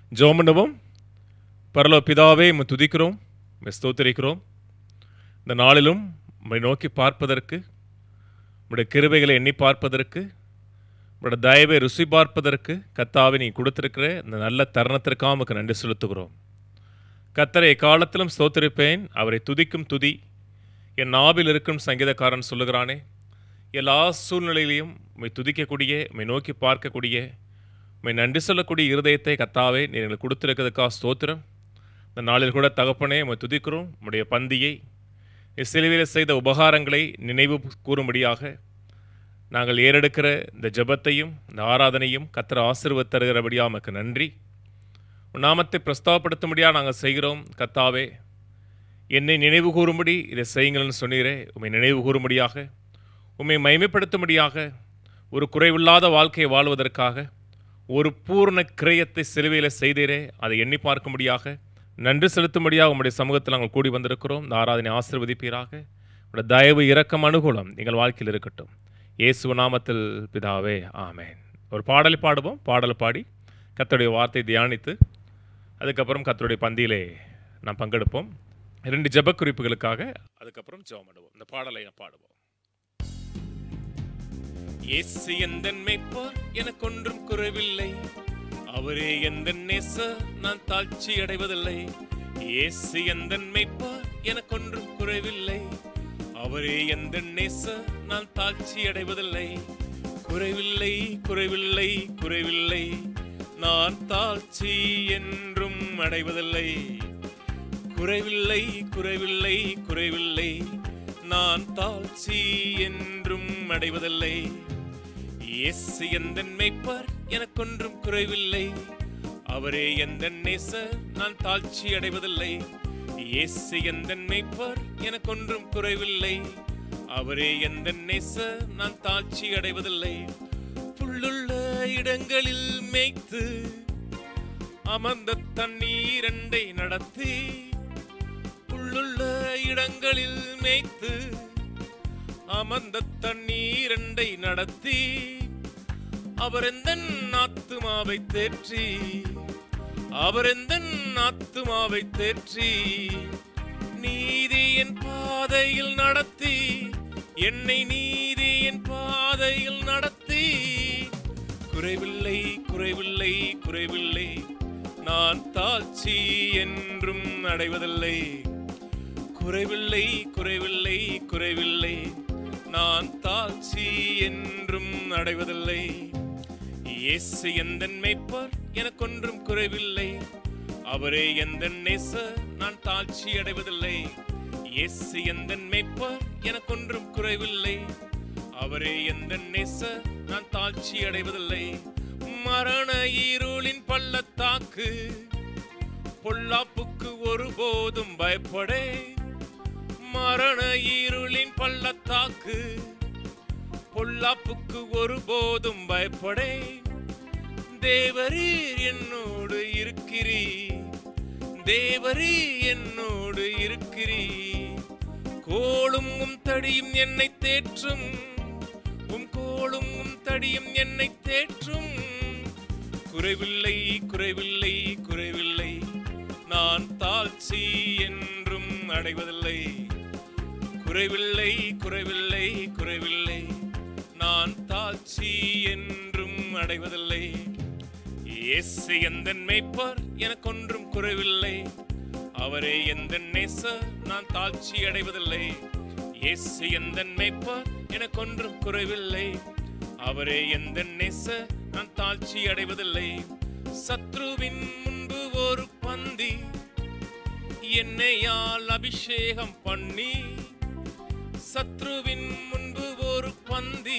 ஜோமண்டபம் பரலோ பிதாவே உம்மை துதிக்கிறோம் உம்மை ஸ்தோத்திரிக்கிறோம் இந்த நாளிலும் உம்மை நோக்கி பார்ப்பதற்கு உம்முடைய கிருபைகளை எண்ணி பார்ப்பதற்கு உம்முடைய தயவை ருசி பார்ப்பதற்கு கத்தாவை நீ கொடுத்திருக்கிற இந்த நல்ல தருணத்திற்காக உமக்கு நன்றி செலுத்துகிறோம் கத்தரை எக்காலத்திலும் ஸ்தோத்திரிப்பேன் அவரை துதிக்கும் துதி என் நாவில் இருக்கும் சங்கீதக்காரன் சொல்லுகிறானே எல்லா சூழ்நிலையிலையும் உம்மை துதிக்கக்கூடிய உம்மை நோக்கி பார்க்கக்கூடிய உம்மை நன்றி சொல்லக்கூடிய இருதயத்தை கத்தாவே நீ எங்களுக்கு கொடுத்திருக்கிறதுக்காக ஸ்தோத்திரம் இந்த நாளில் கூட தகப்பனே உம்மை துதிக்கிறோம் உம்முடைய பந்தியை நீ சிலுவையில் செய்த உபகாரங்களை நினைவு கூறும்படியாக நாங்கள் ஏறெடுக்கிற இந்த ஜெபத்தையும் இந்த ஆராதனையும் கத்திர ஆசீர்வத் தருகிறபடியாக உமக்கு நன்றி உன் நாமத்தை பிரஸ்தாபப்படுத்தும்படியாக நாங்கள் செய்கிறோம் கத்தாவே என்னை நினைவு கூறும்படி இதை செய்யுங்கள்னு சொன்னீரே உம்மை நினைவு கூறும்படியாக உம்மை மைமைப்படுத்தும்படியாக ஒரு குறைவில்லாத வாழ்க்கையை வாழ்வதற்காக ஒரு பூர்ண கிரயத்தை சிலுவையில் செய்தீரே அதை எண்ணி பார்க்கும்படியாக நன்றி செலுத்தும்படியாக உம்முடைய சமூகத்தில் நாங்கள் கூடி வந்திருக்கிறோம் இந்த ஆராதனை ஆசீர்வதிப்பீராக உடைய தயவு இரக்கம் அனுகூலம் எங்கள் வாழ்க்கையில் இருக்கட்டும் இயேசு நாமத்தில் பிதாவே ஆமென் ஒரு பாடலை பாடுவோம் பாடலை பாடி கர்த்தருடைய வார்த்தை தியானித்து அதுக்கப்புறம் கர்த்தருடைய பந்தியிலே நாம் பங்கெடுப்போம் இரண்டு ஜெப குறிப்புகளுக்காக அதுக்கப்புறம் ஜெபம் பண்ணுவோம் இந்த பாடலை நான் பாடுவோம் இயேசு எந்தன் மேய்ப்போர் எனக்கொன்றும் குறைவில்லை அவரே எந்த நேசர் நான் தாழ்ச்சி அடைவதில்லை இயேசு எந்தன் மேய்ப்போர் எனக்கொன்றும் குறைவில்லை அவரே எந்த நேசர் நான் தாழ்ச்சி அடைவதில்லை குறைவில்லை குறைவில்லை குறைவில்லை நான் தாழ்ச்சி என்றும் அடைவதில்லை குறைவில்லை குறைவில்லை குறைவில்லை நான் தாழ்ச்சி என்றும் அடைவதில்லை இயேசு எந்த மேய்ப்பர் எனக்கொன்றும் குறைவில்லை அவரே எந்த நேசர் நான் தாழ்ச்சி அடைவதில்லை இயேசு எந்த மேய்ப்பர் எனக்கொன்றும் குறைவில்லை அவரே எந்த நேசர் நான் தாழ்ச்சி அடைவதில்லை புல்லுள்ள இடங்களில் மேய்த்து அமர்ந்த தண்ணீரண்டை நடத்தி புல்லுள்ள இடங்களில் மேய்த்து அமர்ந்த தண்ணீரண்டை நடத்தி அவர் எந்த ஆத்துமாவை தேற்றி அவர் எந்த ஆத்துமாவை தேற்றி நீதியின் பாதையில் நடத்தி என்னை நீதியின் பாதையில் நடத்தி குறைவில்லை குறைவில்லை குறைவில்லை நான் தாழ்ச்சி என்றும் அடைவதில்லை குறைவில்லை குறைவில்லை குறைவில்லை நான் தாழ்ச்சி என்றும் அடைவதில்லை இயேசு எந்த மேய்ப்பர் எனக்கொன்றும் குறைவில்லை அவரே எந்த நேசர் நான் தாழ்ச்சி அடைவதில்லை இயேசு எந்த மேய்ப்பர் எனக்கொன்றும் குறைவில்லை அவரே எந்த நேசர் நான் தாழ்ச்சி அடைவதில்லை மரண இருளின் பள்ளத்தாக்கு பொல்லாப்புக்கு ஒருபோதும் பயப்படே மரண இருளின் பள்ளத்தாக்கு பொல்லாப்புக்கு ஒருபோதும் பயப்படே தேவரீர் என்னோடு இருக்கிறீர் தேவரீர் என்னோடு இருக்கிறீர் கோளும் உம் தடியும் என்னை தேற்றும் உம் கோளும் உம் தடியும் என்னை தேற்றும் குறைவில்லை குறைவில்லை குறைவில்லை நான் தாழ்ச்சி என்றும் அடைவதில்லை குறைவில்லை குறைவில்லை குறைவில்லை நான் தாழ்ச்சி என்றும் அடைவதில்லை இயேசு எந்த மேய்ப்பர் எனக்கொன்றும் குறைவில்லை அவரே எந்த நேசர் நான் தாழ்ச்சி அடைவதில்லை இயேசு எந்த மேய்ப்பர் எனக்கொன்றும் குறைவில்லை அவரே எந்த நேசர் நான் தாழ்ச்சி அடைவதில்லை சத்ருவின் முன்பு ஒரு பந்தி என்னையால் அபிஷேகம் பண்ணி சத்ருவின் முன்பு ஒரு பந்தி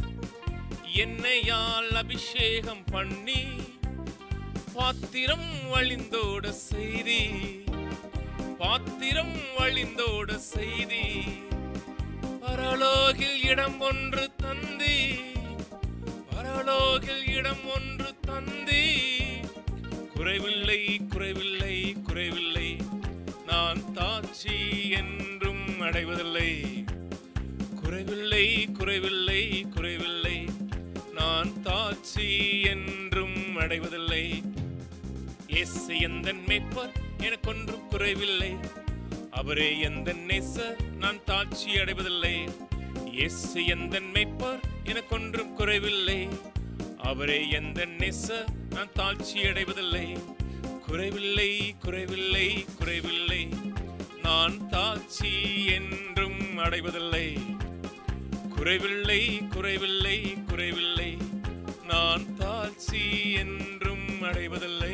என்னையால் அபிஷேகம் பண்ணி பாத்திரம் வழிந்தோட செய்தி பாத்திரம் வழிந்தோட செய்தி பரலோகில் இடம் ஒன்று தந்தி பரலோகில் இடம் ஒன்று தந்தி குறைவில்லை குறைவில்லை குறைவில்லை நான் தாட்சி என்றும் அடைவதில்லை குறைவில்லை குறைவில்லை குறைவில்லை நான் தாட்சி என்றும் அடைவதில்லை இயேசு எந்த மேய்ப்பர் எனக்கொன்றும் குறைவில்லை அவரே எந்த நேசர் நான் தாட்சி அடைவதில்லை இயேசு எந்த மேய்ப்பர் எனக்கொன்றும் குறைவில்லை அவரே எந்த நேசர் நான் தாழ்ச்சி அடைவதில்லை குறைவில்லை குறைவில்லை குறைவில்லை நான் தாழ்ச்சி என்றும் அடைவதில்லை குறைவில்லை குறைவில்லை குறைவில்லை நான் தாழ்ச்சி என்றும் அடைவதில்லை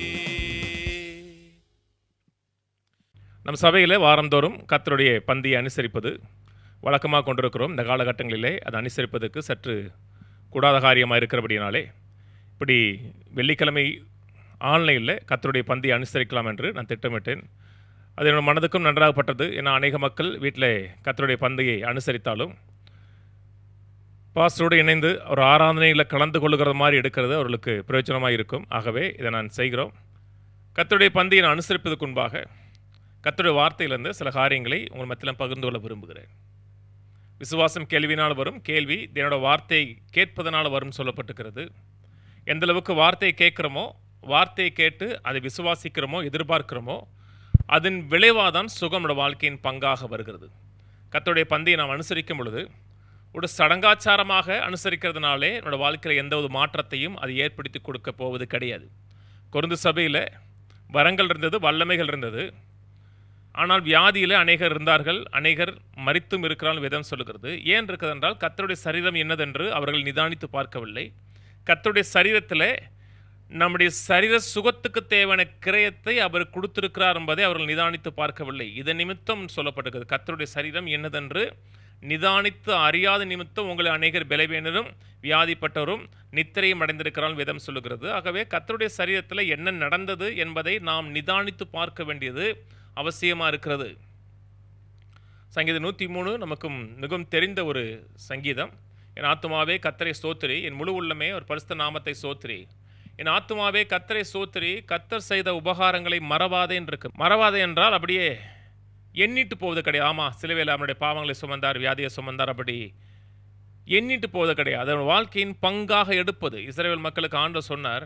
நம் சபையில் வாரந்தோறும் கர்த்தருடைய பந்தியை அனுசரிப்பது வழக்கமாக கொண்டிருக்கிறோம் இந்த காலகட்டங்களிலே அதை அனுசரிப்பதற்கு சற்று கூடாத காரியமாக இருக்கிறபடினாலே இப்படி வெள்ளிக்கிழமை ஆன்லைனில் கர்த்தருடைய பந்தியை அனுசரிக்கலாம் என்று நான் திட்டமிட்டேன் அது என்னோட மனதுக்கும் நன்றாகப்பட்டது ஏன்னா அநேக மக்கள் வீட்டில் கர்த்தருடைய பந்தியை அனுசரித்தாலும் பாஸ்டரோடு இணைந்து ஒரு ஆராதனையில் கலந்து கொள்ளுகிறது மாதிரி எடுக்கிறது அவர்களுக்கு பிரயோஜனமாக இருக்கும் ஆகவே இதை நான் செய்கிறோம் கர்த்தருடைய பந்தியை நான் அனுசரிப்பதற்கு முன்பாக கர்த்தருடைய வார்த்தையிலிருந்து சில காரியங்களை உங்கள் மத்தியில் பகிர்ந்து கொள்ள விரும்புகிறேன் விசுவாசம் கேள்வினால் வரும் கேள்வி என்னோட வார்த்தையை கேட்பதனால் வரும் சொல்லப்பட்டிருக்கிறது எந்த அளவுக்கு வார்த்தையை கேட்குறோமோ வார்த்தையை கேட்டு அதை விசுவாசிக்கிறோமோ எதிர்பார்க்கிறோமோ அதன் விளைவாதான் சுகம் நம்முடைய வாழ்க்கையின் பங்காக வருகிறது கர்த்தருடைய பந்தியை நாம் அனுசரிக்கும் பொழுது ஒரு சடங்காச்சாரமாக அனுசரிக்கிறதுனாலே என்னோட வாழ்க்கையில் எந்த ஒரு மாற்றத்தையும் அது ஏற்படுத்தி கொடுக்க போவது கிடையாது கொருந்து சபையில் வரங்கள் இருந்தது வல்லமைகள் இருந்தது ஆனால் வியாதியில் அநேகர் இருந்தார்கள் அநேகர் மரித்தும் இருக்கிறார்கள் வேதம் சொல்லுகிறது ஏன் இருக்கிறது என்றால் கர்த்தருடைய சரீரம் என்னதென்று அவர்கள் நிதானித்து பார்க்கவில்லை கர்த்தருடைய சரீரத்தில் நம்முடைய சரீர சுகத்துக்கு தேவையான கிரயத்தை அவர் கொடுத்திருக்கிறார் என்பதை அவர்கள் நிதானித்து பார்க்கவில்லை இதன் நிமித்தம் சொல்லப்பட்டிருக்கிறது கர்த்தருடைய சரீரம் என்னதென்று நிதானித்து அறியாத நிமித்தம் உங்களை அநேகர் பலவீனரும் வியாதிப்பட்டவரும் நித்திரையும் அடைந்திருக்கிறான் வேதம் சொல்லுகிறது ஆகவே கர்த்தருடைய சரீரத்தில் என்ன நடந்தது என்பதை நாம் நிதானித்து பார்க்க வேண்டியது அவசியமாக இருக்கிறது சங்கீதம் நூற்றி மூணு நமக்கும் மிகவும் தெரிந்த ஒரு சங்கீதம் என் ஆத்துமாவே கத்தரை சோத்திரி என் முழு உள்ளமே ஒரு பரிசுத்த நாமத்தை சோத்திரி என் ஆத்துமாவே கத்தரை சோத்திரி கத்தர் செய்த உபகாரங்களை மறவாதே என்று இருக்கு மறவாதே என்றால் அப்படியே எண்ணிட்டு போவது கிடையாது ஆமாம் சிலுவையில் அவனுடைய பாவங்களை சுமந்தார் வியாதியை சுமந்தார் அப்படி எண்ணிட்டு போவது கிடையாது அதன் வாழ்க்கையின் பங்காக எடுப்பது இஸ்ரேல் மக்களுக்கு ஆண்டு சொன்னார்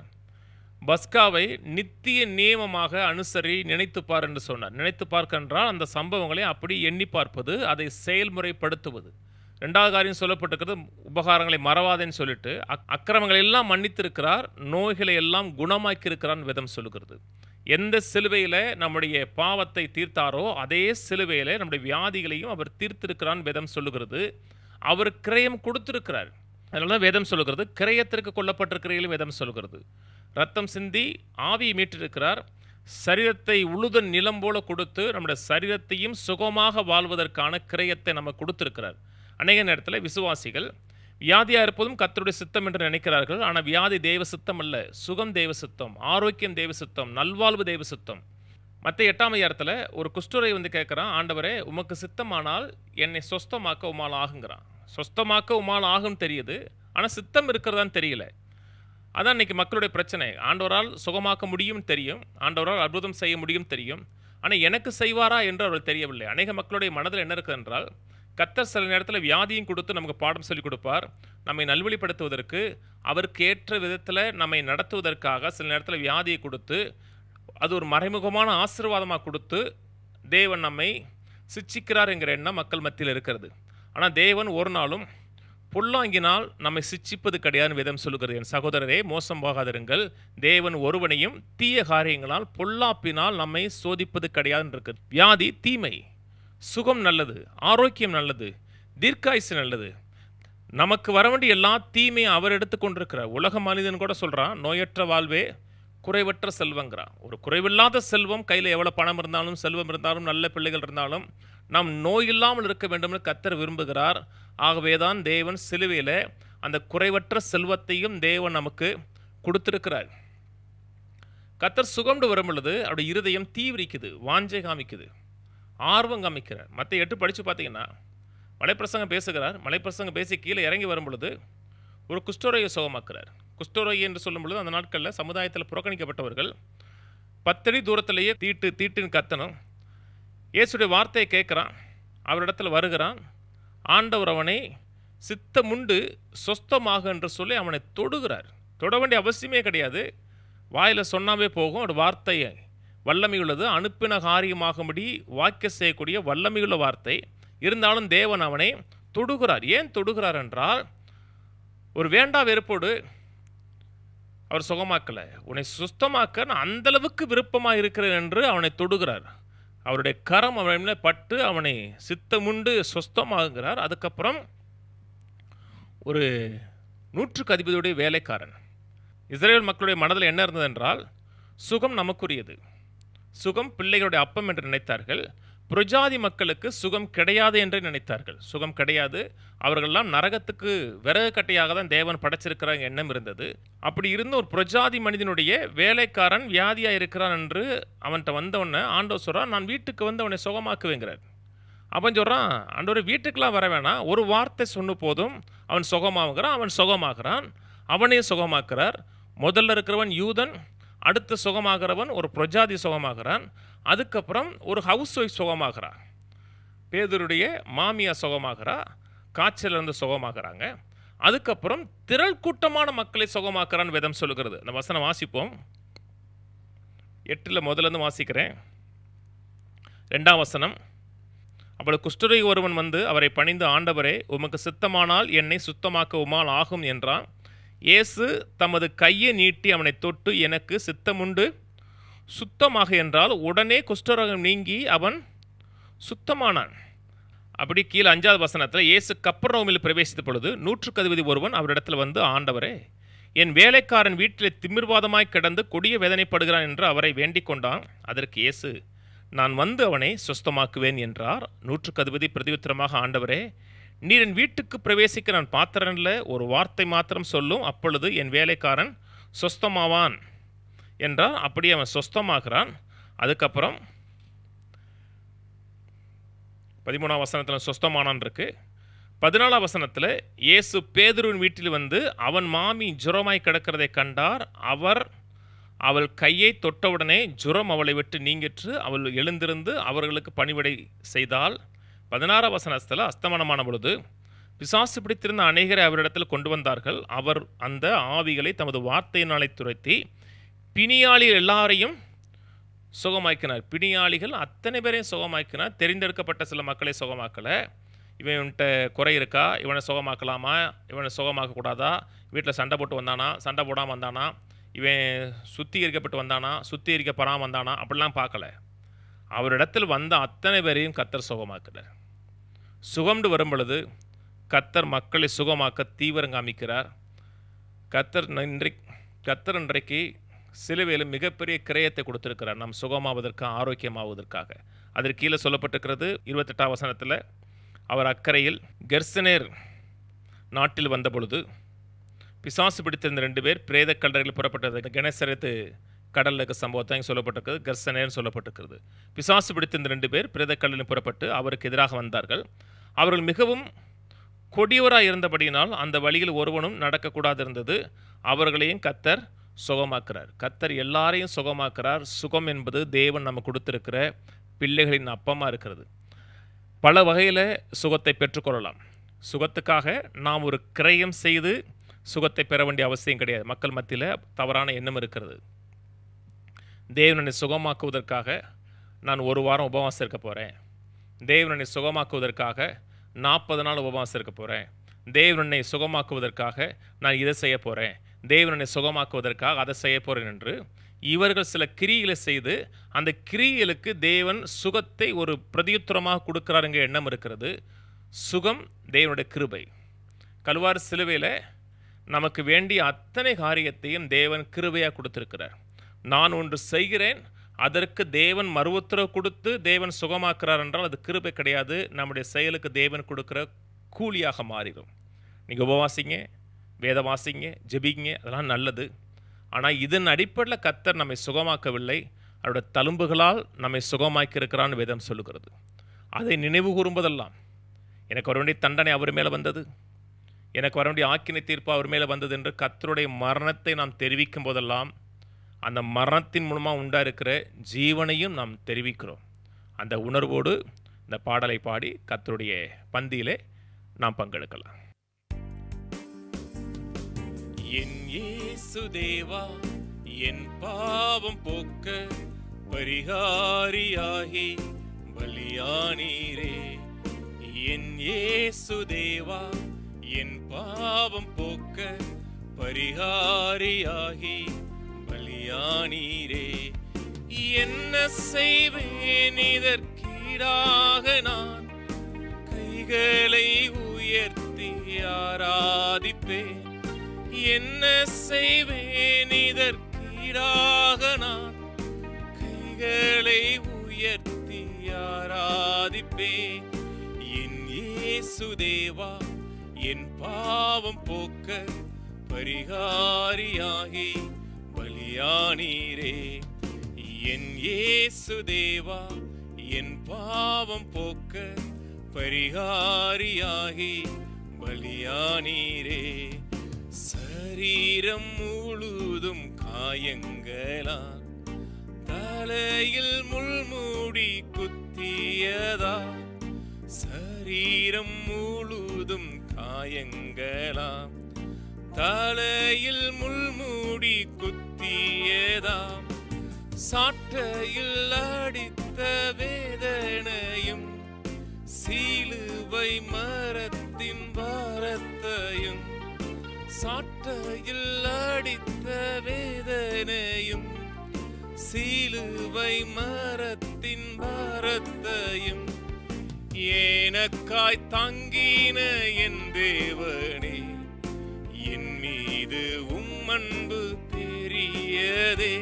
பஸ்காவை நித்திய நியமமாக அனுசரி நினைத்துப்பார் என்று சொன்னார் நினைத்து பார்க்க என்றால் அந்த சம்பவங்களை அப்படி எண்ணி பார்ப்பது அதை செயல்முறைப்படுத்துவது ரெண்டாவது காரியம் சொல்லப்பட்டிருக்கிறது உபகாரங்களை மறவாதேன்னு சொல்லிட்டு அக் அக்கிரமங்களை எல்லாம் மன்னித்திருக்கிறார் நோய்களை எல்லாம் குணமாக்கியிருக்கிறான் விதம் சொல்லுகிறது எந்த சிலுவையில் நம்முடைய பாவத்தை தீர்த்தாரோ அதே சிலுவையில் நம்முடைய வியாதிகளையும் அவர் தீர்த்திருக்கிறான் வேதம் சொல்லுகிறது அவர் கிரயம் கொடுத்திருக்கிறார் அதனால தான் வேதம் சொல்லுகிறது கிரயத்திற்கு கொல்லப்பட்டிருக்கிறீர்களும் வேதம் சொல்லுகிறது ரத்தம் சிந்தி ஆவியை மீட்டிருக்கிறார் சரீரத்தை உழுதன் நிலம் போல கொடுத்து நம்முடைய சரீரத்தையும் சுகமாக வாழ்வதற்கான கிரயத்தை நம்ம கொடுத்திருக்கிறார் அநேக நேரத்தில் விசுவாசிகள் வியாதியாக இருப்பதும் கத்தருடைய சித்தம் என்று நினைக்கிறார்கள் ஆனால் வியாதி தேவ சித்தம் அல்ல சுகம் தேவ சித்தம் ஆரோக்கியம் தேவ சித்தம் நல்வாழ்வு தேவ சித்தம் மற்ற எட்டாம் அதிகாரத்தில் ஒரு குஷ்டரை வந்து கேட்குறான் ஆண்டவரே உமக்கு சித்தமானால் என்னை சொஸ்தமாக்க உமால் ஆகுங்கிறான் சொஸ்தமாக்க உமால் ஆகும் தெரியுது ஆனால் சித்தம் இருக்கிறதான்னு தெரியல அதான் இன்னைக்கு மக்களுடைய பிரச்சனை ஆண்டவரால் சுகமாக்க முடியும் தெரியும் ஆண்டவரால் அற்புதம் செய்ய முடியும் தெரியும் ஆனால் எனக்கு செய்வாரா என்று அவர்கள் தெரியவில்லை அநேக மக்களுடைய மனதில் என்ன இருக்குது என்றால் கத்தர் சில நேரத்தில் வியாதியும் கொடுத்து நமக்கு பாடம் சொல்லிக் கொடுப்பார் நம்மை நல்வழிப்படுத்துவதற்கு அவருக்கு ஏற்ற விதத்தில் நம்மை நடத்துவதற்காக சில நேரத்தில் வியாதியை கொடுத்து அது ஒரு மறைமுகமான ஆசீர்வாதமாக கொடுத்து தேவன் நம்மை சிச்சிக்கிறார் என்கிற எண்ணம் மக்கள் மத்தியில் இருக்கிறது ஆனால் தேவன் ஒரு நாளும் பொல்லாங்கினால் நம்மை சிச்சிப்பது கிடையாதுன்னு வேதம் சொல்லுகிறது என் சகோதரரே மோசம் போகாதிருங்கள் தேவன் ஒருவனையும் தீய காரியங்களால் பொல்லாப்பினால் நம்மை சோதிப்பது கிடையாதுன்னு இருக்குது வியாதி தீமை சுகம் நல்லது ஆரோக்கியம் நல்லது தீர்க்காயுசு நல்லது நமக்கு வர வேண்டிய எல்லா தீமையும் அவர் எடுத்து கொண்டிருக்கிறார் உலக மனிதன் கூட சொல்கிறான் நோயற்ற வாழ்வே குறைவற்ற செல்வங்கிறான் ஒரு குறைவில்லாத செல்வம் கையில் எவ்வளோ பணம் இருந்தாலும் செல்வம் இருந்தாலும் நல்ல பிள்ளைகள் இருந்தாலும் நாம் நோய் இல்லாமல் இருக்க வேண்டும்னு கத்தர் விரும்புகிறார் ஆகவே தான் தேவன் சிலுவையில் அந்த குறைவற்ற செல்வத்தையும் தேவன் நமக்கு கொடுத்திருக்கிறார் கத்தர் சுகம்னு வரும் பொழுது அவருடைய இருதயம் தீவிரிக்குது வாஞ்சை காமிக்குது ஆர்வம் காமிக்கிறார் மற்ற எட்டு படித்து பார்த்தீங்கன்னா மலைப்பிரசங்கம் பேசுகிறார் மலைப்பிரசங்கம் பேசி கீழே இறங்கி வரும் பொழுது ஒரு குஷ்டரோகியை சுகமாக்குறார் குஷ்டரோகி என்று சொல்லும் பொழுது அந்த நாட்களில் சமுதாயத்தில் புறக்கணிக்கப்பட்டவர்கள் பத்தடி தூரத்திலேயே தீட்டு தீட்டுன்னு கத்தணும் இயேசுடைய வார்த்தையை கேட்குறான் அவரிடத்துல வருகிறான் ஆண்டவர் அவனை சித்தமுண்டு சொஸ்தமாக என்று சொல்லி அவனை தொடுகிறார் தொட வேண்டிய அவசியமே கிடையாது வாயில் சொன்னாவே போகும் ஒரு வார்த்தை வல்லமை உள்ளது அனுப்பின காரியமாகும்படி வாக்கிய செய்யக்கூடிய வல்லமையுள்ள வார்த்தை இருந்தாலும் தேவன் அவனை தொடுகிறார் ஏன் தொடுகிறார் என்றால் ஒரு வேண்டா வெறுப்போடு அவர் சுகமாக்கல உன்னை சுத்தமாக்க நான் அந்த அளவுக்கு விருப்பமாக இருக்கிறேன் என்று அவனை தொடுகிறார் அவருடைய கரம் அவன் மேலே பட்டு அவனை சித்தமுண்டு சுஸ்தமாகுகிறார் அதுக்கப்புறம் ஒரு நூற்றுக்கு அதிபதியுடைய வேலைக்காரன் இஸ்ரேல் மக்களுடைய மனதில் என்ன இருந்தது என்றால் சுகம் நமக்குரியது சுகம் பிள்ளைகளுடைய அப்பம் என்று நினைத்தார்கள் புரஜாதி மக்களுக்கு சுகம் கிடையாது என்று நினைத்தார்கள் சுகம் கிடையாது அவர்கள்லாம் நரகத்துக்கு விறகு கட்டையாக தான் தேவன் படைச்சிருக்கிறாங்க எண்ணம் இருந்தது அப்படி இருந்த ஒரு புரஜாதி மனிதனுடைய வேலைக்காரன் வியாதியாக இருக்கிறான் என்று அவன்கிட்ட வந்தவொடனே ஆண்டவர் சொல்கிறான் நான் வீட்டுக்கு வந்து அவனை சுகமாக்குவேங்கிறார் அவன் சொல்கிறான் ஆண்டவர் வீட்டுக்கெலாம் வர வேணாம் ஒரு வார்த்தை சொன்ன போதும் அவன் சுகமாகுறான் அவன் சுகமாகிறான் அவனையும் சுகமாக்குறார் முதல்ல இருக்கிறவன் யூதன் அடுத்து சுகமாகிறவன் ஒரு பிரஜாதி சுகமாகிறான் அதுக்கப்புறம் ஒரு ஹவுஸ் ஒய்ஃப் சுகமாகிறான் பேதருடைய மாமியா சுகமாகிறா காய்ச்சல் இருந்து சுகமாகறாங்க அதுக்கப்புறம் திரள் கூட்டமான மக்களை சுகமாக்குறான் வேதம் சொல்லுகிறது அந்த வசனம் வாசிப்போம் எட்டில் முதல்ல இருந்து வாசிக்கிறேன் ரெண்டாம் வசனம் அப்பொழுது குஷ்டரோகி ஒருவன் வந்து அவரை பணிந்து ஆண்டவரே உமக்கு சித்தமானால் என்னை சுத்தமாக்க உமால் ஆகும் என்றான் இயேசு தமது கையை நீட்டி அவனை தொட்டு எனக்கு சித்தமுண்டு சுத்தமாக என்றால் உடனே குஷ்டரோகம் நீங்கி அவன் சுத்தமானான் அப்படி கீழே அஞ்சாவது வசனத்தில் இயேசு கப்பர்நோமில் பிரவேசித்த பொழுது நூற்றுக்கு அதிபதி ஒருவன் அவரிடத்தில் வந்து ஆண்டவரே என் வேலைக்காரன் வீட்டில் திமிர்வாதமாய் கிடந்து கொடிய வேதனைப்படுகிறான் என்று அவரை வேண்டிக் கொண்டான் அதற்கு இயேசு நான் வந்து அவனை சுஸ்தமாக்குவேன் என்றார் நூற்றுக்கு அதிபதி பிரதியுத்தரமாக ஆண்டவரே நீர் என் வீட்டுக்கு பிரவேசிக்க நான் பாத்திரன்ல ஒரு வார்த்தை மாத்திரம் சொல்லும் அப்பொழுது என் வேலைக்காரன் சொஸ்தமாவான் என்றால் அப்படி அவன் சொஸ்தமாகிறான் அதுக்கப்புறம் பதிமூணாம் வசனத்தில் சொஸ்தமானான் இருக்கு பதினாலாம் வசனத்தில் இயேசு பேதுருவின் வீட்டில் வந்து அவன் மாமி ஜுரமாய் கிடக்கிறதை கண்டார் அவர் அவள் கையை தொட்டவுடனே ஜுரம் அவளை விட்டு நீங்கிற்று அவள் எழுந்திருந்து அவர்களுக்கு பணிவிடை செய்தால் பதினாறாம் வசனத்தில் அஸ்தமனமான பொழுது பிசாசு பிடித்திருந்த அநேகரை அவரிடத்தில் கொண்டு வந்தார்கள் அவர் அந்த ஆவிகளை தமது வார்த்தையினாலே துரத்தி பிணியாளிகள் எல்லாரையும் சுகமாக்கினார் பிணியாளிகள் அத்தனை பேரையும் சுகமாக்கினார் தெரிந்தெடுக்கப்பட்ட சில மக்களை சுகமாக்கல இவன்கிட்ட குறை இருக்கா இவனை சுகமாக்கலாமா இவனை சுகமாக்கக்கூடாதா வீட்டில் சண்டை போட்டு வந்தானா சண்டை போடாமல் வந்தானா இவன் சுத்திகரிக்கப்பட்டு வந்தானா சுத்திகரிக்கப்படாமல் வந்தானா அப்படிலாம் பார்க்கல அவரிடத்தில் வந்த அத்தனை பேரையும் கத்தர் சுகமாக்குறார் சுகம்னு வரும் பொழுது கத்தர் மக்களை சுகமாக்க தீவிரம் காமிக்கிறார் கத்தர் இன்றைக்கு கத்தர் இன்றைக்கு சிலுவையில் மிகப்பெரிய கிரயத்தை கொடுத்திருக்கிறார் நாம் சுகமாவதற்கு ஆரோக்கியமாவதற்காக அதற்கு கீழே சொல்லப்பட்டிருக்கிறது இருபத்தெட்டாம் வசனத்தில் அவர் அக்கறையில் கெர்சனேர் நாட்டில் வந்த பொழுது பிசாசு பிடித்திருந்த ரெண்டு பேர் பிரேத கல்லறையில் புறப்பட்டது கணேசரத்து கடலில் இருக்க சம்பவத்தை இங்கே சொல்லப்பட்டிருக்கிறது கர்சனேர்னு சொல்லப்பட்டிருக்கிறது பிசாசு பிடித்திருந்த ரெண்டு பேர் பிரேத கல்லறையில் புறப்பட்டு அவருக்கு எதிராக வந்தார்கள் அவர்கள் மிகவும் கொடியவராக இருந்தபடியினால் அந்த வழியில் ஒருவனும் நடக்கக்கூடாது இருந்தது அவர்களையும் கத்தர் சுகமாக்குறார் கத்தர் எல்லாரையும் சுகமாக்குறார் சுகம் என்பது தேவன் நம்ம கொடுத்திருக்கிற பிள்ளைகளின் அப்பமாக இருக்கிறது பல வகையில் சுகத்தை பெற்றுக்கொள்ளலாம் சுகத்துக்காக நாம் ஒரு கிரயம் செய்து சுகத்தை பெற வேண்டிய அவசியம் கிடையாது மக்கள் மத்தியில் தவறான எண்ணம் இருக்கிறது தேவனனை சுகமாக்குவதற்காக நான் ஒரு வாரம் உபவாசம் இருக்க போகிறேன் தேவனனை சுகமாக்குவதற்காக நாற்பது நாள் உபவாசம் இருக்க போகிறேன் தேவனனை சுகமாக்குவதற்காக நான் இதை செய்ய போகிறேன் தேவனனை சுகமாக்குவதற்காக அதை செய்ய போகிறேன் என்று இவர்கள் சில கிரிகளை செய்து அந்த கிரியலுக்கு தேவன் சுகத்தை ஒரு பிரதியுத்தரமாக கொடுக்குறாருங்க எண்ணம் இருக்கிறது சுகம் தேவனுடைய கிருபை கல்வார் சிலுவையில் நமக்கு வேண்டிய அத்தனை காரியத்தையும் தேவன் கிருபையாக கொடுத்திருக்கிறார் நான் ஒன்று செய்கிறேன் அதற்கு தேவன் மறு உத்தரவு கொடுத்து தேவன் சுகமாக்குறார் என்றால் அது கிருபை கிடையாது நம்முடைய செயலுக்கு தேவன் கொடுக்குற கூலியாக மாறிடும் நீங்கள் உபவாசிங்க வேதம் வாசிங்க ஜெபிங்க அதெல்லாம் நல்லது ஆனால் இதன் அடிப்படையில் கத்தர் நம்மை சுகமாக்கவில்லை அவருடைய தழும்புகளால் நம்மை சுகமாக்கி இருக்கிறான்னு வேதம் சொல்லுகிறது அதை நினைவு கூறும்போதெல்லாம் எனக்கு வர வேண்டிய தண்டனை அவர் மேலே வந்தது எனக்கு வர வேண்டிய ஆக்கினை தீர்ப்பு அவர் மேலே வந்தது என்று கத்தருடைய மரணத்தை நாம் தெரிவிக்கும் போதெல்லாம் அந்த மரணத்தின் மூலமாக உண்டா இருக்கிற ஜீவனையும் நாம் தெரிவிக்கிறோம் அந்த உணர்வோடு இந்த பாடலை பாடி கத்தருடைய பந்தியிலே நாம் பங்கெடுக்கலாம் என் இயேசு தேவா என் பாவம் போக்க பரிகாரியாகி பலியானீரே என் இயேசு தேவா என் பாவம் போக்க பரிகாரியாகி பலியானீரே என்ன செய்வேன் இதற்கீடாக நான் கைகளை உயர்த்தி ஆராதிப்பேன் என்ன செய்வேன் இதற்கீடாக நான் கைகளை உயர்த்தி ஆராதிப்பேன் என் இயேசு தேவா என் பாவம் போக்க பரிகாரியாகி பலியானீரே என் இயேசு தேவா என் பாவம் போக்க பரிகாரியாகி பலியானீரே சரீரம் முழுதும் காயங்களா தலையில் முள்மூடி குத்தியதா சரீரம் முழுதும் காயங்களா தலையில் முள்மூடி குத்தியதா சாட்டையில் அடித்த வேதனையும் சீலுவை மரத்தின் பாரத்தையும் சாட்டையில் அடித்த வேதனையும் சீலுவை மரத்தின் பாரத்தையும் ஏனக்காய் தங்கின என் தேவனே என் மீது உம் அன்பு பெரியதே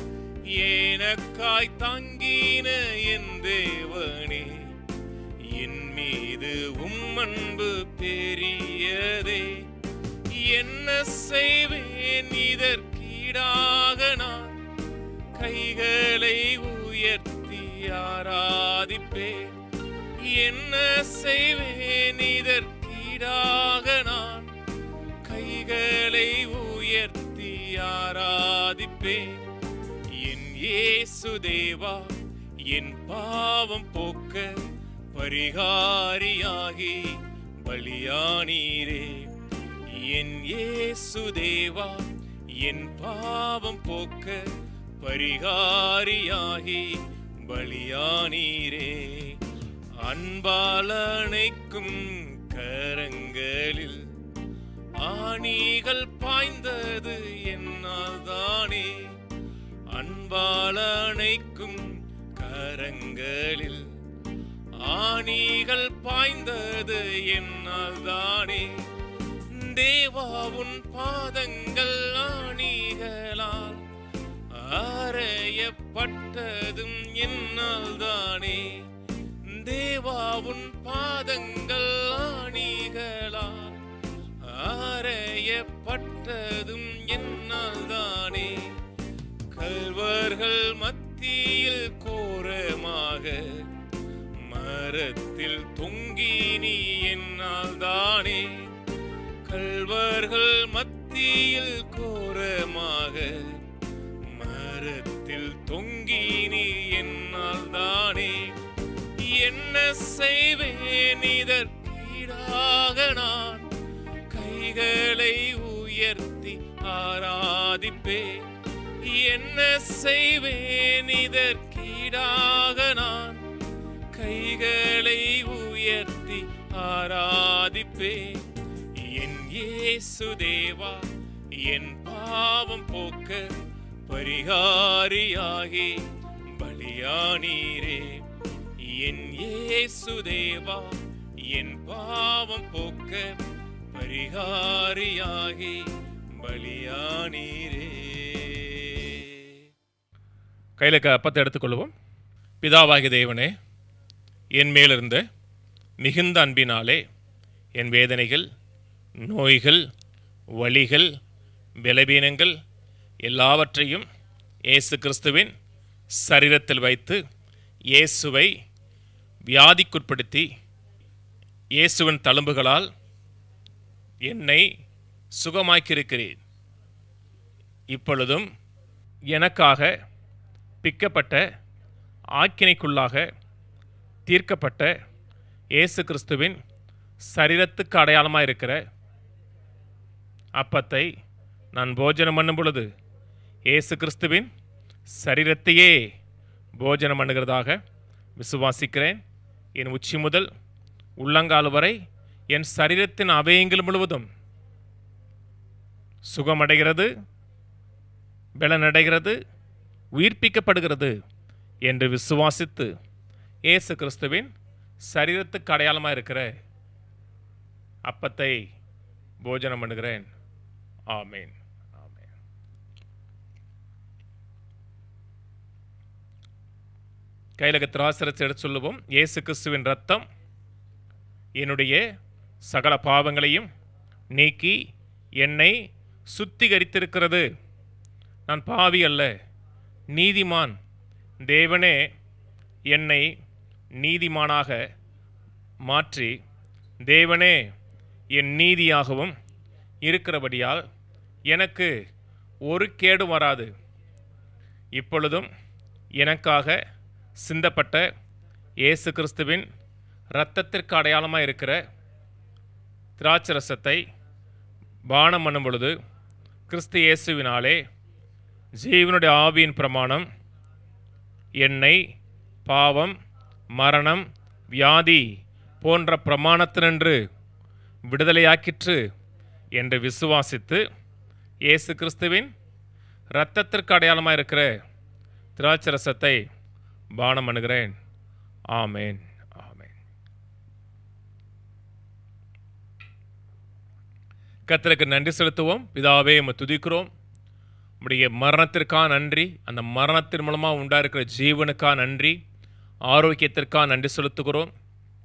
ஏனக்காய் தங்கின என் தேவனே என் மீது உம் அன்பு பெரியதே என்ன செய்வேன் இதற்கீடாக நான் கைகளை உயர்த்தி ஆராதிப்பேன் என்ன செய்வேன் இதற்கீடாக நான் கைகளை உயர்த்தி ஆராதிப்பேன் என் இயேசு தேவா என் பாவம் போக்க பரிகாரியாகி பலியானீரே என் இயேசு தேவா என் பாவம் போக்க பரிகாரியாகி பலியானீரே அன்பாலனைக்கும் கரங்களில் ஆணிகள் பாய்ந்தது என்னால்தானே அன்பாலனைக்கும் கரங்களில் ஆணிகள் பாய்ந்தது என்னால்தானே தேவாவுன் பாதங்கள் ஆணிகளால் அறையப்பட்டதும் என்னால்தானே தேவாவுன் பாதங்கள் ஆணிகளால் அறையப்பட்டதும் என்னால்தானே கல்வர்கள் மத்தியில் கோரமாக மரத்தில் தொங்கி நீ என்னால் தானே கல்வர்கள் மத்தியில் கோரமாக மரத்தில் தொங்கி நீ என்னால் தானே என்ன செய்வேன் இதற்கீடாக நான் கைகளை உயர்த்தி ஆராதிப்பேன் என்ன செய்வேன் இதற்கீடாக நான் கைகளை உயர்த்தி ஆராதிப்பேன் என் இயேசு தேவா என் பாவம் போக்க பரிகாரியாகி பலியானீரே என் இயேசு தேவா என் பாவம் போக்க பரிகாரியாகி பலியானீரே கையில் இருக்க அப்பத்தை எடுத்துக்கொள்வோம் பிதாவாகிய தேவனே என் மேலிருந்த மிகுந்த அன்பினாலே என் வேதனைகள் நோய்கள் வலிகள் பலவீனங்கள் எல்லாவற்றையும் இயேசு கிறிஸ்துவின் சரீரத்தில் வைத்து இயேசுவை வியாதிக்குட்படுத்தி இயேசுவின் தழும்புகளால் என்னை சுகமாக்கியிருக்கிறேன் இப்பொழுதும் எனக்காக பிக்கப்பட்ட ஆக்கினைக்குள்ளாக தீர்க்கப்பட்ட இயேசு கிறிஸ்துவின் சரீரத்துக்கு அடையாளமாக இருக்கிற அப்பத்தை நான் போஜனம் பண்ணும் பொழுது இயேசு கிறிஸ்துவின் சரீரத்தையே போஜனம் பண்ணுகிறதாக விசுவாசிக்கிறேன் என் உச்சி முதல் உள்ளங்கால் வரை என் சரீரத்தின் அவயங்கள் முழுவதும் சுகமடைகிறது பலனடைகிறது உயிர்ப்பிக்கப்படுகிறது என்று விசுவாசித்து இயேசு கிறிஸ்துவின் சரீரத்துக்கு அடையாளமாக இருக்கிற அப்பத்தை போஜனம் பண்ணுகிறேன் ஆமேன் ஆமேன் கையிலக திராசரத்தை எடுத்து சொல்லுவோம் இயேசு கிறிஸ்துவின் ரத்தம் என்னுடைய சகல பாவங்களையும் நீக்கி என்னை சுத்திகரித்திருக்கிறது நான் பாவி அல்ல நீதிமான் தேவனே என்னை நீதிமானாக மாற்றி தேவனே என் நீதியாகவும் இருக்கிறபடியால் எனக்கு ஒரு கேடு வராது இப்பொழுதும் எனக்காக சிந்தப்பட்ட இயேசு கிறிஸ்துவின் இரத்தத்திற்கு அடையாளமாக இருக்கிற திராட்சரசத்தை பானம் பண்ணும் பொழுது கிறிஸ்து இயேசுவினாலே ஜீவனுடைய ஆவியின் பிரமாணம் என்னை பாவம் மரணம் வியாதி போன்ற பிரமாணத்தினின்று விடுதலையாக்கிற்று என்று விசுவாசித்து இயேசு கிறிஸ்துவின் இரத்தத்திற்கு அடையாளமாக இருக்கிற திராட்சரசத்தை பானம் பண்ணுகிறேன் ஆமேன் ஆமேன் கர்த்தருக்கு நன்றி செலுத்துவோம் பிதாவே உம்மை துதிக்கிறோம் உம்முடைய மரணத்திற்காக நன்றி அந்த மரணத்தின் மூலமாக உண்டாயிருக்கிற ஜீவனுக்காக நன்றி ஆரோக்கியத்திற்காக நன்றி செலுத்துகிறோம்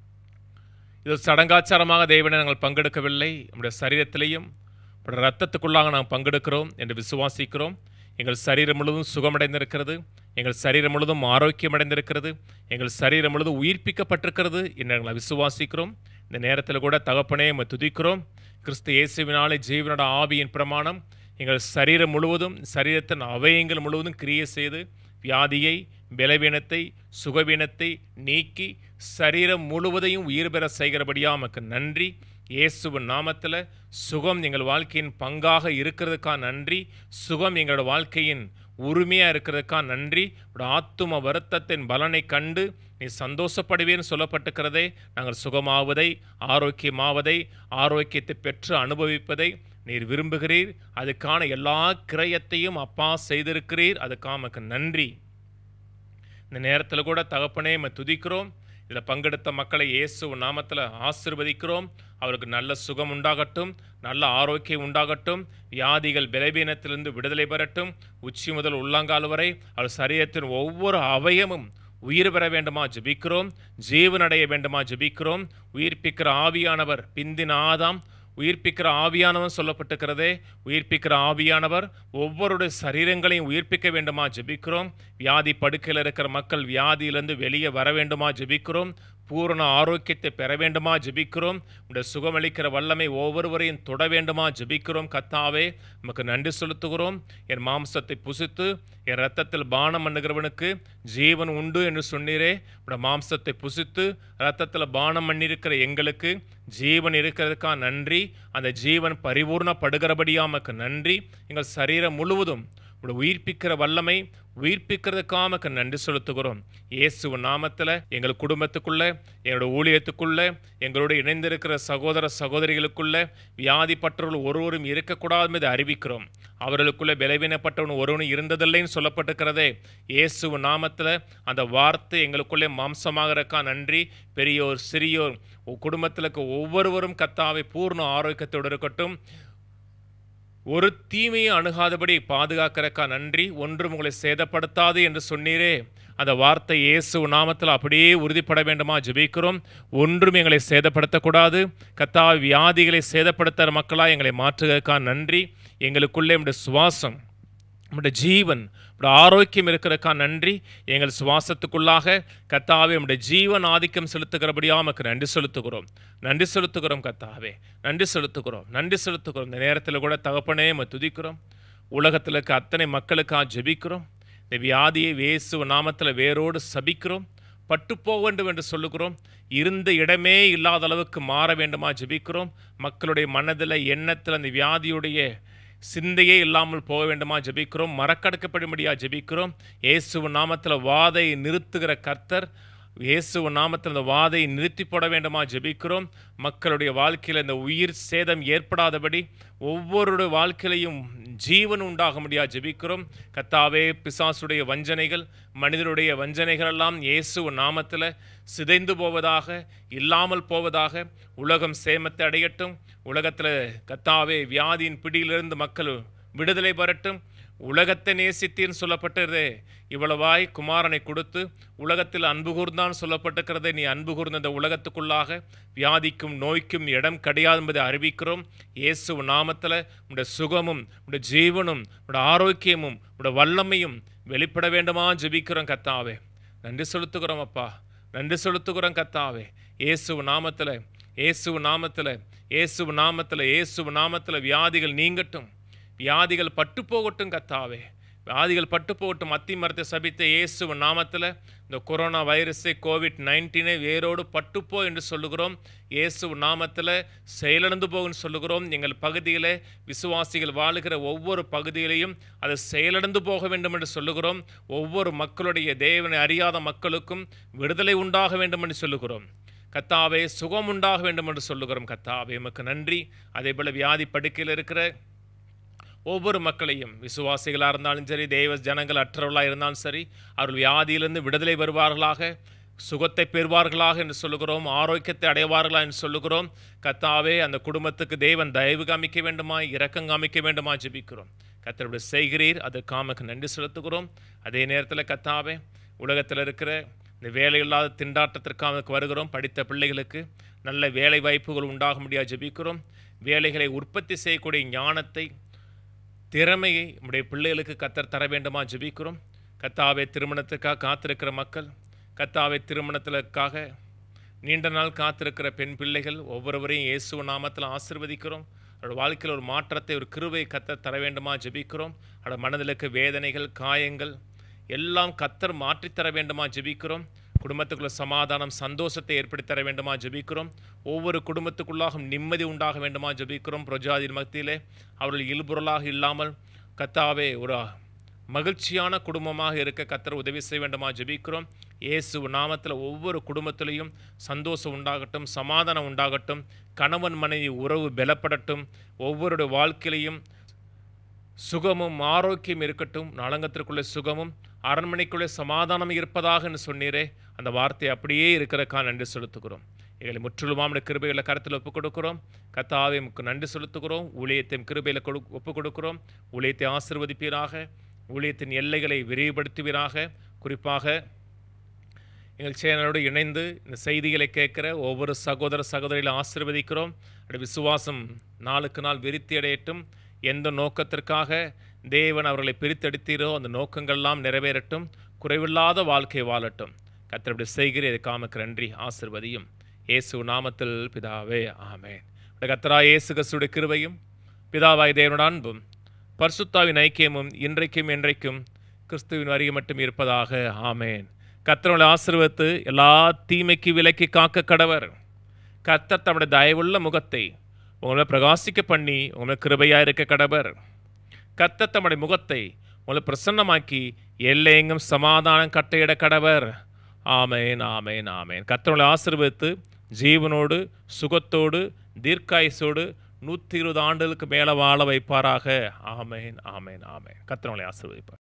இது சடங்காச்சாரமாக தேவனை நாங்கள் பங்கெடுக்கவில்லை நம்முடைய சரீரத்திலையும் நம்முடைய ரத்தத்துக்குள்ளாக நாங்கள் பங்கெடுக்கிறோம் என்று விசுவாசிக்கிறோம் எங்கள் சரீரம் முழுவதும் சுகமடைந்திருக்கிறது எங்கள் சரீரம் முழுவதும் ஆரோக்கியமடைந்திருக்கிறது எங்கள் சரீரம் முழுவதும் உயிர்ப்பிக்கப்பட்டிருக்கிறது என்று நாங்கள் விசுவாசிக்கிறோம் இந்த நேரத்தில் கூட தகப்பனே நம்ம துதிக்கிறோம் கிறிஸ்து இயேசுவினாலே ஜீவனோட ஆவியின் பிரமாணம் எங்கள் சரீரம் முழுவதும் சரீரத்தின் அவயங்கள் முழுவதும் கிரியை செய்து வியாதியை பலவீனத்தை சுகவீனத்தை நீக்கி சரீரம் முழுவதையும் உயிர் பெற செய்கிறபடியா நமக்கு நன்றி இயேசுவின் நாமத்தில் சுகம் எங்கள் வாழ்க்கையின் பங்காக இருக்கிறதுக்காக நன்றி சுகம் எங்களோட வாழ்க்கையின் உரிமையாக இருக்கிறதுக்காக நன்றி உடைய ஆத்தும வருத்தத்தின் பலனை கண்டு நீ சந்தோஷப்படுவேன்னு சொல்லப்பட்டிருக்கிறதே நாங்கள் சுகமாவதை ஆரோக்கியமாவதை ஆரோக்கியத்தை பெற்று அனுபவிப்பதை நீர் விரும்புகிறீர் அதுக்கான எல்லா கிரயத்தையும் அப்பா செய்திருக்கிறீர் அதுக்காக நமக்கு நன்றி இந்த நேரத்தில் கூட தகப்பனே நம்ம துதிக்கிறோம் இதில் பங்கெடுத்த மக்களை இயேசு நாமத்தில் ஆசிர்வதிக்கிறோம் அவருக்கு நல்ல சுகம் உண்டாகட்டும் நல்ல ஆரோக்கியம் உண்டாகட்டும் வியாதிகள் பலவீனத்திலிருந்து விடுதலை பெறட்டும் உச்சி முதல் உள்ளங்கால் வரை அவர் சரீரத்தின் ஒவ்வொரு அவயமும் உயிர் பெற வேண்டுமா ஜெபிக்கிறோம் ஜீவனடைய வேண்டுமா ஜெபிக்கிறோம் உயிர்ப்பிக்கிற ஆவியானவர் பிந்தின ஆதாம் உயிர்ப்பிக்கிற ஆவியானவன் சொல்லப்பட்டிருக்கிறதே உயிர்ப்பிக்கிற ஆவியானவர் ஒவ்வொருடைய சரீரங்களையும் உயிர்ப்பிக்க வேண்டுமா ஜெபிக்கிறோம் வியாதி படுக்கையில் இருக்கிற மக்கள் வியாதியிலிருந்து வெளியே வர வேண்டுமா ஜெபிக்கிறோம் பூரண ஆரோக்கியத்தை பெற வேண்டுமா ஜெபிக்கிறோம் உடைய சுகமளிக்கிற வல்லமை ஒவ்வொருவரையும் தொட வேண்டுமா ஜெபிக்கிறோம் கத்தாவே நமக்கு நன்றி செலுத்துகிறோம் என் மாம்சத்தை புசித்து என் ரத்தத்தில் பானம் பண்ணுகிறவனுக்கு ஜீவன் உண்டு என்று சொன்னீரே உடைய மாம்சத்தை புசித்து ரத்தத்தில் பானம் பண்ணியிருக்கிற எங்களுக்கு ஜீவன் இருக்கிறதுக்காக நன்றி அந்த ஜீவன் பரிபூர்ணப்படுகிறபடியா நமக்கு நன்றி எங்கள் சரீரம் முழுவதும் உடைய உயிர்ப்பிக்கிற வல்லமை உயிர்ப்பிக்கிறதுக்காக நன்றி செலுத்துகிறோம் இயேசுவின் நாமத்தில் எங்கள் குடும்பத்துக்குள்ள எங்களோட ஊழியத்துக்குள்ள எங்களோட இணைந்திருக்கிற சகோதர சகோதரிகளுக்குள்ள வியாதிப்பட்டவர்கள் ஒருவரும் இருக்கக்கூடாது என்று அறிவிக்கிறோம் அவர்களுக்குள்ள பலவீனப்பட்டவன் ஒருவனும் இருந்ததில்லைன்னு சொல்லப்பட்டிருக்கிறதே இயேசுவின் நாமத்தில் அந்த வார்த்தை எங்களுக்குள்ளே மாம்சமாகறக்கா நன்றி பெரியோர் சிறியோர் குடும்பத்தில் ஒவ்வொருவரும் கத்தாவை பூர்ண ஆரோக்கியத்தோடு இருக்கட்டும் ஒரு தீமையை அணுகாதபடி பாதுகாக்கிறக்கா நன்றி ஒன்றும் உங்களை சேதப்படுத்தாது என்று சொன்னீரே அந்த வார்த்தை இயேசு நாமத்தில் அப்படியே உறுதிப்பட வேண்டுமா ஜெபிக்கிறோம் ஒன்றும் எங்களை சேதப்படுத்தக்கூடாது கத்தா வியாதிகளை சேதப்படுத்துகிற மக்களாக எங்களை மாற்றுவதற்காக நன்றி எங்களுக்குள்ளே நம்முடைய சுவாசம் நம்முடைய ஜீவன் நம்முடைய ஆரோக்கியம் இருக்கிறதுக்கா நன்றி எங்கள் சுவாசத்துக்குள்ளாக கத்தாவே நம்முடைய ஜீவன் ஆதிக்கம் செலுத்துகிறபடியாக நமக்கு நன்றி செலுத்துகிறோம் நன்றி செலுத்துகிறோம் கத்தாவே நன்றி செலுத்துகிறோம் நன்றி செலுத்துகிறோம் இந்த நேரத்தில் கூட தகப்பனே நம்ம துதிக்கிறோம் உலகத்தில் இருக்க அத்தனை மக்களுக்காக ஜெபிக்கிறோம் இந்த வியாதியை வேசு நாமத்தில் வேரோடு சபிக்கிறோம் பட்டு போக வேண்டும் என்று சொல்லுகிறோம் இருந்த இடமே இல்லாத அளவுக்கு மாற வேண்டுமா ஜெபிக்கிறோம் மக்களுடைய மனதில் எண்ணத்தில் அந்த வியாதியுடைய சிந்தையே இல்லாமல் போக வேண்டுமா ஜெபிக்கிறோம் மறக்கடக்கப்படும்படியா ஜெபிக்கிறோம் இயேசுவின் நாமத்தில் வாதை நிறுத்துகிற கர்த்தர் இயேசுவின் நாமத்தில் இந்த வாதை நிறுத்தி போட வேண்டுமா ஜெபிக்கிறோம் மக்களுடைய வாழ்க்கையில் இந்த உயிர் சேதம் ஏற்படாதபடி ஒவ்வொருடைய வாழ்க்கையிலையும் ஜீவன் உண்டாக முடியா ஜெபிக்கிறோம் கத்தாவே பிசாசுடைய வஞ்சனைகள் மனிதனுடைய வஞ்சனைகள் எல்லாம் இயேசுவின் நாமத்தில் சிதைந்து போவதாக இல்லாமல் போவதாக உலகம் சேமத்தை அடையட்டும் உலகத்தில் கத்தாவே வியாதியின் பிடியிலிருந்து மக்கள் விடுதலை பெறட்டும் உலகத்தை நேசித்தேன்னு சொல்லப்பட்டதே இவ்வளவாய் குமாரனை கொடுத்து உலகத்தில் அன்பு கூர்ந்தான் சொல்லப்பட்டிருக்கிறதே நீ அன்பு கூர்ந்த இந்த உலகத்துக்குள்ளாக வியாதிக்கும் நோய்க்கும் இடம் கிடையாது என்பதை அறிவிக்கிறோம் இயேசு நாமத்தில் உடைய சுகமும் உடைய ஜீவனும் உடைய ஆரோக்கியமும் உடைய வல்லமையும் வெளிப்பட வேண்டுமா ஜெபிக்கிறோம் கத்தாவே நன்றி செலுத்துகிறோம் அப்பா நன்றி செலுத்துகிறோம் கத்தாவே இயேசு நாமத்தில் இயேசு நாமத்தில் இயேசு நாமத்தில் இயேசு நாமத்தில் வியாதிகள் நீங்கட்டும் வியாதிகள் பட்டு போகட்டும் கத்தாவே வியாதிகள் பட்டு போகட்டும் அத்தி மரத்தை சபித்த இயேசு நாமத்தில் இந்த கொரோனா வைரஸை கோவிட் நைன்டீனை வேரோடு பட்டுப்போ என்று சொல்லுகிறோம் இயேசு நாமத்தில் செயலிழந்து போகுன்னு சொல்லுகிறோம் எங்கள் பகுதியில் விசுவாசிகள் வாழுகிற ஒவ்வொரு பகுதியிலையும் அது செயலிழந்து போக வேண்டும் என்று சொல்லுகிறோம் ஒவ்வொரு மக்களுடைய தேவனை அறியாத மக்களுக்கும் விடுதலை உண்டாக வேண்டும் என்று சொல்லுகிறோம் கத்தாவே சுகம் உண்டாக வேண்டும் என்று சொல்லுகிறோம் கத்தாவே எமக்கு நன்றி அதே போல் வியாதி படுக்கையில் இருக்கிற ஒவ்வொரு மக்களையும் விசுவாசிகளாக இருந்தாலும் சரி தெய்வ ஜனங்கள் அற்றவர்களாக இருந்தாலும் சரி அவர்கள் வியாதியிலிருந்து விடுதலை பெறுவார்களாக சுகத்தை பெறுவார்களாக என்று சொல்லுகிறோம் ஆரோக்கியத்தை அடைவார்களா என்று சொல்லுகிறோம் கத்தாவே அந்த குடும்பத்துக்கு தேவன் தயவு காமிக்க வேண்டுமா இரக்கம் காமிக்க வேண்டுமா ஜெபிக்கிறோம் கத்தருடைய செய்கிறீர் அது காமக்கு நன்றி செலுத்துகிறோம் அதே நேரத்தில் கத்தாவே உலகத்தில் இருக்கிற இந்த வேலை இல்லாத திண்டாட்டத்திற்காக வருகிறோம் படித்த பிள்ளைகளுக்கு நல்ல வேலை வாய்ப்புகள் உண்டாக முடியாது ஜெபிக்கிறோம் வேலைகளை உற்பத்தி செய்யக்கூடிய ஞானத்தை திறமையை நம்முடைய பிள்ளைகளுக்கு கத்தர் தர வேண்டுமா ஜெபிக்கிறோம் கத்தாவை திருமணத்துக்காக காத்திருக்கிற மக்கள் கத்தாவை திருமணத்திற்காக நீண்ட நாள் காத்திருக்கிற பெண் பிள்ளைகள் ஒவ்வொருவரையும் இயேசு நாமத்தில் ஆசிர்வதிக்கிறோம் அவரோட வாழ்க்கையில் ஒரு மாற்றத்தை ஒரு கிருவை கத்தர் தர வேண்டுமா ஜெபிக்கிறோம் அவரோட மனதில் இருக்க வேதனைகள் காயங்கள் எல்லாம் கத்தர் மாற்றித் தர வேண்டுமா ஜெபிக்கிறோம் குடும்பத்துக்குள்ள சமாதானம் சந்தோஷத்தை ஏற்படுத்தி தர வேண்டுமா ஜெபிக்கிறோம் ஒவ்வொரு குடும்பத்துக்குள்ளாகவும் நிம்மதி உண்டாக வேண்டுமா ஜெபிக்கிறோம் பிரஜாதியின் மத்தியிலே அவர்கள் இல்பொருளாக இல்லாமல் கத்தாவே ஒரு மகிழ்ச்சியான குடும்பமாக இருக்க கத்தர் உதவி செய்ய வேண்டுமா ஜெபிக்கிறோம் இயேசு நாமத்தில் ஒவ்வொரு குடும்பத்திலையும் சந்தோஷம் உண்டாகட்டும் சமாதானம் உண்டாகட்டும் கணவன் மனைவி உறவு பலப்படட்டும் ஒவ்வொருடைய வாழ்க்கையிலையும் சுகமும் ஆரோக்கியம் இருக்கட்டும் நலங்கத்திற்குள்ளே சுகமும் அரண்மனைக்குள்ளே சமாதானம் இருப்பதாக என்று சொன்னீரே அந்த வார்த்தை அப்படியே இருக்கிறக்கா நன்றி செலுத்துகிறோம் எங்களை முற்றிலுமாம் கிருபைகளை கருத்தில் ஒப்புக் கொடுக்கிறோம் கத்தாவை முக்கு நன்றி செலுத்துகிறோம் ஊழியத்தையும் கிருபையில் கொடு ஒப்புக் கொடுக்கிறோம் ஊழியத்தை ஆசிர்வதிப்பீராக ஊழியத்தின் எல்லைகளை விரிவுபடுத்துவீராக குறிப்பாக எங்கள் சேனலோடு இணைந்து இந்த செய்திகளை கேட்குற ஒவ்வொரு சகோதர சகோதரிகளை ஆசிர்வதிக்கிறோம் அப்படி விசுவாசம் நாளுக்கு நாள் விருத்தி அடையட்டும் எந்த நோக்கத்திற்காக தேவன் அவர்களை பிரித்தெடுத்தீரோ அந்த நோக்கங்கள்லாம் நிறைவேறட்டும் குறைவில்லாத வாழ்க்கை வாழட்டும் கத்தர் இப்படி செய்கிற இதை காமக்கு நன்றி ஆசிர்வதியும் இயேசு நாமத்தில் பிதாவே ஆமேன் கத்தரா இயேசு கிறிஸ்துடைய கிருபையும் பிதாவாய் தேவனோட அன்பும் பரிசுத்தாவின் ஐக்கியமும் இன்றைக்கும் என்றைக்கும் கிறிஸ்துவின் வருகை மட்டும் இருப்பதாக ஆமேன் கத்தரோட ஆசீர்வத்து எல்லா தீமைக்கு விலக்கி காக்க கடவர் கத்தர் தம்முடைய தயவுள்ள முகத்தை உங்களை பிரகாசிக்க பண்ணி உங்களை கிருபையாக இருக்க கடவர் கத்தர் தம்முடைய முகத்தை உங்களை பிரசன்னமாக்கி எல்லையெங்கும் சமாதானம் கட்டையிட கடவர் ஆமேன் ஆமேன் ஆமேன் கத்தரோட ஆசீர்வதித்து ஜீவனோடு சுகத்தோடு தீர்க்காயுசோடு நூற்றி இருபது ஆண்டுகளுக்கு மேலே வாழ வைப்பாராக ஆமேன் ஆமேன் ஆமேன் கத்தரோலை ஆசீர்வதிப்பார்